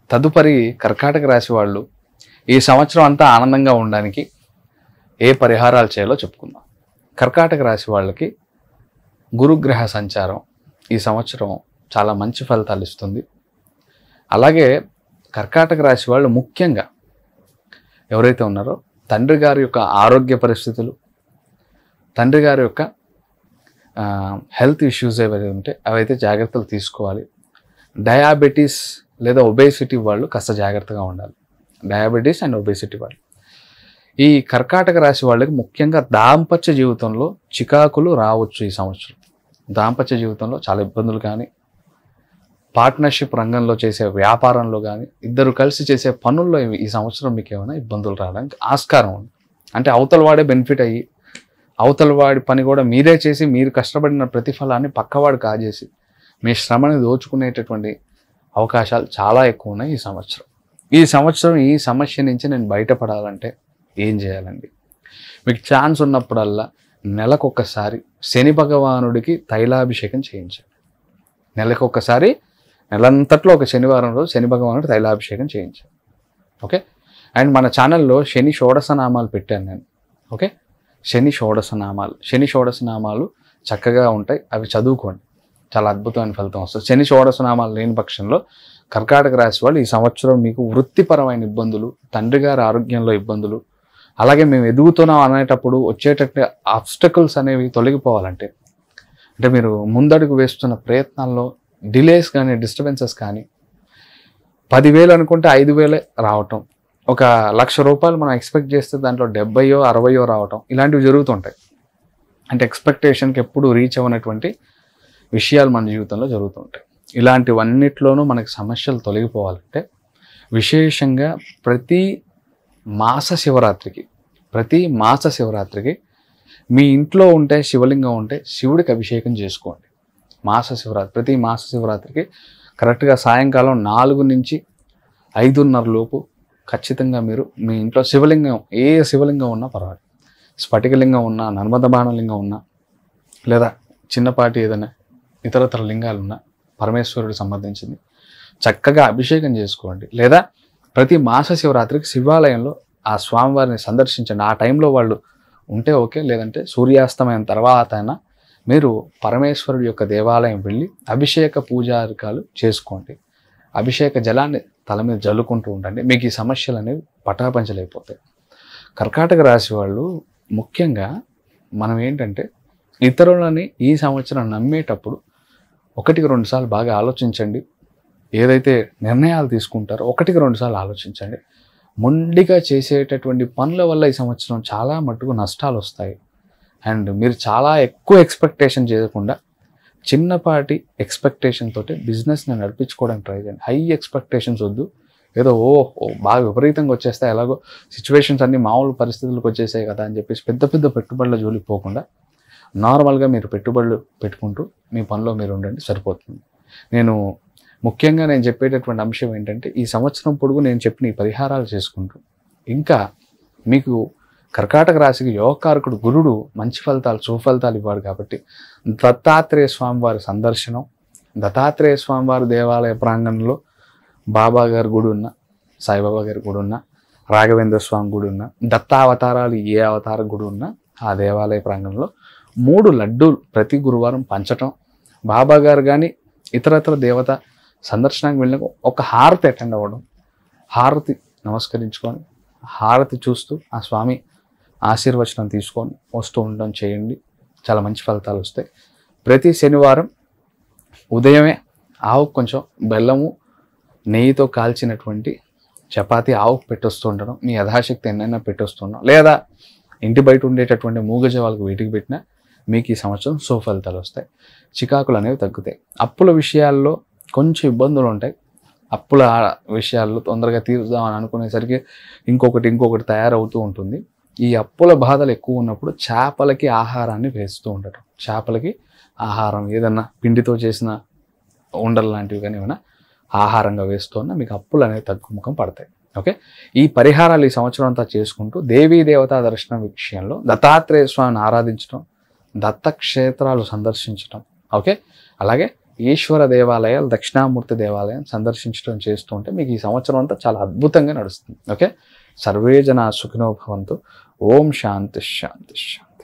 తదుపరి కర్కాటక రాశి వాళ్ళు ఈ సంవత్సరం అంతా ఆనందంగా ఉండడానికి ఏ పరిహారాలు చేయాలో చెప్పుకుందాం కర్కాటక రాశి వాళ్ళకి గురుగ్రహ సంచారం ఈ సంవత్సరం చాలా మంచి ఫలితాలు ఇస్తుంది అలాగే కర్కాటక రాశి వాళ్ళు ముఖ్యంగా ఎవరైతే ఉన్నారో తండ్రి గారి యొక్క ఆరోగ్య పరిస్థితులు తండ్రి గారి యొక్క హెల్త్ ఇష్యూస్ ఏవైతే ఉంటే అవైతే జాగ్రత్తలు తీసుకోవాలి డయాబెటీస్ లేదా ఒబేసిటీ వాళ్ళు కాస్త జాగ్రత్తగా ఉండాలి డయాబెటీస్ అండ్ ఒబేసిటీ వాళ్ళు ఈ కర్కాటక రాశి వాళ్ళకి ముఖ్యంగా దాంపత్య జీవితంలో చికాకులు రావచ్చు ఈ సంవత్సరం దాంపత్య జీవితంలో చాలా ఇబ్బందులు కానీ పార్ట్నర్షిప్ రంగంలో చేసే వ్యాపారంలో కానీ ఇద్దరు కలిసి చేసే పనుల్లో ఇవి- ఈ సంవత్సరం మీకు ఏమైనా ఇబ్బందులు రావడానికి ఆస్కారం ఉంది అంటే అవతల వాడే బెనిఫిట్ అయ్యి అవతల వాడి పని కూడా మీరే చేసి మీరు కష్టపడిన ప్రతిఫలాన్ని పక్కవాడు కాజేసి మీ శ్రమని దోచుకునేటటువంటి అవకాశాలు చాలా ఎక్కువ ఉన్నాయి ఈ సంవత్సరం ఈ సంవత్సరం ఈ సమస్య నుంచి నేను బయటపడాలంటే ఏం చేయాలండి మీకు ఛాన్స్ ఉన్నప్పుడల్లా నెలకొకసారి శని భగవానుడికి తైలాభిషేకం చేయించండి నెలకొకసారి నెలంతట్లో ఒక శనివారం రోజు శని భగవానుడు తైలాభిషేకం చేయించండి ఓకే అండ్ మన ఛానల్లో శని షోడశ నామాలు పెట్టాను నేను ఓకే శని షోడశ నామాలు శని షోడశ నామాలు చక్కగా ఉంటాయి అవి చదువుకోండి చాలా అద్భుతమైన ఫలితం వస్తుంది శని షోడశ నామాలు లేని పక్షంలో కర్కాటక రాశి వాళ్ళు ఈ సంవత్సరం మీకు వృత్తిపరమైన ఇబ్బందులు తండ్రి గారి ఆరోగ్యంలో ఇబ్బందులు అలాగే మేము ఎదుగుతున్నాం అనేటప్పుడు వచ్చేటట్టు ఆబ్స్టకల్స్ అనేవి తొలగిపోవాలంటే అంటే మీరు ముందడుగు వేస్తున్న ప్రయత్నాల్లో డిలేస్ కానీ డిస్టర్బెన్సెస్ కానీ పదివేలు అనుకుంటే ఐదు వేలే రావటం ఒక లక్ష రూపాయలు మనం ఎక్స్పెక్ట్ చేస్తే దాంట్లో డెబ్బయో అరవయో రావటం ఇలాంటివి జరుగుతుంటాయి అంటే ఎక్స్పెక్టేషన్కి ఎప్పుడు రీచ్ అవ్వనటువంటి విషయాలు మన జీవితంలో జరుగుతుంటాయి ఇలాంటివన్నిట్లోనూ మనకి సమస్యలు తొలగిపోవాలంటే విశేషంగా ప్రతి మాస శివరాత్రికి ప్రతి మాస శివరాత్రికి మీ ఇంట్లో ఉంటే శివలింగం ఉంటే శివుడికి అభిషేకం చేసుకోండి మాస శివరాత్రి ప్రతి మాస శివరాత్రికి కరెక్ట్గా సాయంకాలం నాలుగు నుంచి ఐదున్నర లోపు ఖచ్చితంగా మీరు మీ ఇంట్లో శివలింగం ఏ శివలింగం ఉన్నా పర్వాలేదు స్ఫటికలింగం ఉన్నా నర్మద బాణలింగం ఉన్నా లేదా చిన్నపాటి ఏదైనా ఇతరతర లింగాలు ఉన్నా పరమేశ్వరుడికి సంబంధించింది చక్కగా అభిషేకం చేసుకోండి లేదా ప్రతి మాస శివరాత్రికి శివాలయంలో ఆ స్వామివారిని సందర్శించండి ఆ టైంలో వాళ్ళు ఉంటే ఓకే లేదంటే సూర్యాస్తమయం తర్వాత అయినా మీరు పరమేశ్వరుడి యొక్క దేవాలయం వెళ్ళి అభిషేక పూజారికాలు చేసుకోండి అభిషేక జలాన్ని తల మీద జల్లుకుంటూ ఉండండి మీకు ఈ సమస్యలు అనేవి పటాపంచలైపోతాయి కర్కాటక రాశి వాళ్ళు ముఖ్యంగా మనం ఏంటంటే ఇతరులని ఈ సంవత్సరం నమ్మేటప్పుడు ఒకటికి రెండు సార్లు బాగా ఆలోచించండి ఏదైతే నిర్ణయాలు తీసుకుంటారో ఒకటికి రెండు సార్లు ఆలోచించండి మొండిగా చేసేటటువంటి పనుల వల్ల ఈ సంవత్సరం చాలా మట్టుకు నష్టాలు వస్తాయి అండ్ మీరు చాలా ఎక్కువ ఎక్స్పెక్టేషన్ చేయకుండా చిన్నపాటి ఎక్స్పెక్టేషన్ తోటి బిజినెస్ని నడిపించుకోవడానికి ట్రై చేయండి హై ఎక్స్పెక్టేషన్స్ వద్దు ఏదో ఓ ఓ, బాగా విపరీతంగా వచ్చేస్తే ఎలాగో సిచ్యువేషన్స్ అన్ని మామూలు పరిస్థితులకు వచ్చేసాయి కదా అని చెప్పేసి పెద్ద పెద్ద పెట్టుబడుల జోలికి పోకుండా నార్మల్గా మీరు పెట్టుబడులు పెట్టుకుంటూ మీ పనిలో మీరు ఉండండి సరిపోతుంది నేను ముఖ్యంగా నేను చెప్పేటటువంటి అంశం ఏంటంటే ఈ సంవత్సరం పొడుగు నేను చెప్పిన ఈ పరిహారాలు చేసుకుంటూ ఇంకా మీకు కర్కాటక రాశికి యోగకారకుడు గురుడు మంచి ఫలితాలు సుఫలితాలు ఇవ్వాడు కాబట్టి దత్తాత్రేయ స్వామివారి సందర్శనం దత్తాత్రేయ స్వామివారి దేవాలయ ప్రాంగణంలో బాబా గారి గుడి ఉన్న సాయిబాబా గారి గుడి ఉన్న రాఘవేంద్ర స్వామి గుడి ఉన్న దత్తావతారాలు ఏ అవతార గుడి ఉన్నా ఆ దేవాలయ ప్రాంగణంలో మూడు లడ్డూలు ప్రతి గురువారం పంచటం బాబా గారు కానీ ఇతరతర దేవత సందర్శనానికి వెళ్ళిన ఒక హారతి అటెండ్ అవ్వడం హారతి నమస్కరించుకొని హారతి చూస్తూ ఆ స్వామి ఆశీర్వచనం తీసుకొని వస్తూ ఉండడం చేయండి చాలా మంచి ఫలితాలు వస్తాయి ప్రతి శనివారం ఉదయమే ఆవుకు కొంచెం బెల్లము నెయ్యితో కాల్చినటువంటి చపాతీ ఆవుకు పెట్టొస్తూ ఉండడం మీ యథాశక్తి ఎన్నైనా పెట్టొస్తుండడం లేదా ఇంటి బయట ఉండేటటువంటి మూగజవాళ్ళకు వీటికి పెట్టినా మీకు ఈ సంవత్సరం సుఫలితాలు వస్తాయి చికాకులు అనేవి తగ్గుతాయి అప్పుల విషయాల్లో కొంచెం ఇబ్బందులు ఉంటాయి అప్పుల విషయాల్లో తొందరగా తీరుదామని అనుకునేసరికి ఇంకొకటి ఇంకొకటి తయారవుతూ ఉంటుంది ఈ అప్పుల బాధలు ఎక్కువ ఉన్నప్పుడు చేపలకి ఆహారాన్ని వేస్తూ ఉండటం చేపలకి ఆహారం ఏదన్నా పిండితో చేసిన ఉండలు లాంటివి కానీ ఏమైనా ఆహారంగా వేస్తున్నా మీకు అప్పులు అనేవి తగ్గుముఖం పడతాయి ఓకే ఈ పరిహారాలు ఈ సంవత్సరం అంతా చేసుకుంటూ దేవీ దేవతా దర్శనం విషయంలో దత్తాత్రేయ స్వామిని ఆరాధించడం దత్తక్షేత్రాలు సందర్శించడం ఓకే అలాగే ఈశ్వర దేవాలయాలు దక్షిణామూర్తి దేవాలయం సందర్శించడం చేస్తూ ఉంటే మీకు ఈ సంవత్సరం అంతా చాలా అద్భుతంగా నడుస్తుంది ఓకే సర్వే జన సుఖినో భవంతు ఓం శాంతి శాంతి శాంతి